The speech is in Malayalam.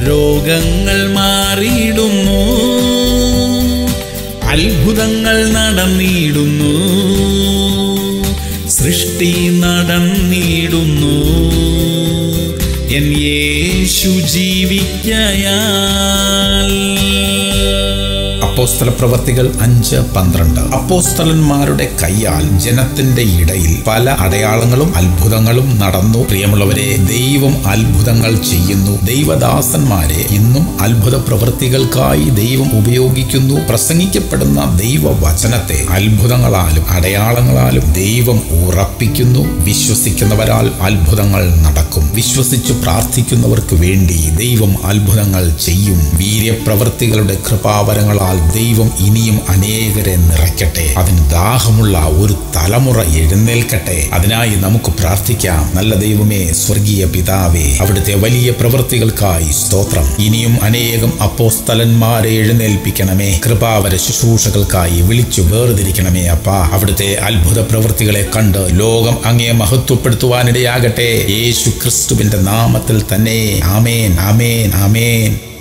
രോഗങ്ങൾ മാറിയിടുന്നു അത്ഭുതങ്ങൾ നടന്നിടുന്നു സൃഷ്ടി നടന്നിടുന്നു എൻ യേശു ജീവിക്കയാൽ അപ്പോസ്തല പ്രവർത്തികൾ അഞ്ച് പന്ത്രണ്ട് അപ്പോസ്തലന്മാരുടെ കൈയാൽ ജനത്തിന്റെ ഇടയിൽ പല അടയാളങ്ങളും അത്ഭുതങ്ങളും നടന്നു പ്രിയമുള്ളവരെ ദൈവം അത്ഭുതങ്ങൾ ചെയ്യുന്നു ദൈവദാസന്മാരെ ഇന്നും അത്ഭുത പ്രവൃത്തികൾക്കായി ദൈവം ഉപയോഗിക്കുന്നു പ്രസംഗിക്കപ്പെടുന്ന ദൈവവചനത്തെ അത്ഭുതങ്ങളാലും അടയാളങ്ങളാലും ദൈവം ഉറപ്പിക്കുന്നു വിശ്വസിക്കുന്നവരാൽ അത്ഭുതങ്ങൾ നടക്കും വിശ്വസിച്ചു പ്രാർത്ഥിക്കുന്നവർക്ക് വേണ്ടി ദൈവം അത്ഭുതങ്ങൾ ചെയ്യും വീര്യപ്രവൃത്തികളുടെ കൃപാവരങ്ങളാൽ ദൈവം ഇനിയും അനേകരെ നിറയ്ക്കട്ടെ അതിന് ദാഹമുള്ള ഒരു തലമുറ എഴുന്നേൽക്കട്ടെ അതിനായി നമുക്ക് പ്രാർത്ഥിക്കാം നല്ല ദൈവമേ സ്വർഗീയ പിതാവേ അവിടുത്തെ വലിയ പ്രവൃത്തികൾക്കായി സ്തോത്രം ഇനിയും അനേകം അപ്പോസ്തലന്മാരെ എഴുന്നേൽപ്പിക്കണമേ കൃപാവര ശുശ്രൂഷകൾക്കായി വിളിച്ചു വേർതിരിക്കണമേ അപ്പാ അവിടുത്തെ അത്ഭുത പ്രവൃത്തികളെ കണ്ട് ലോകം അങ്ങേ മഹത്വപ്പെടുത്തുവാനിടയാകട്ടെ യേശു ക്രിസ്തുവിന്റെ നാമത്തിൽ തന്നെ ആമേൻ ആമേൻ ആമേൻ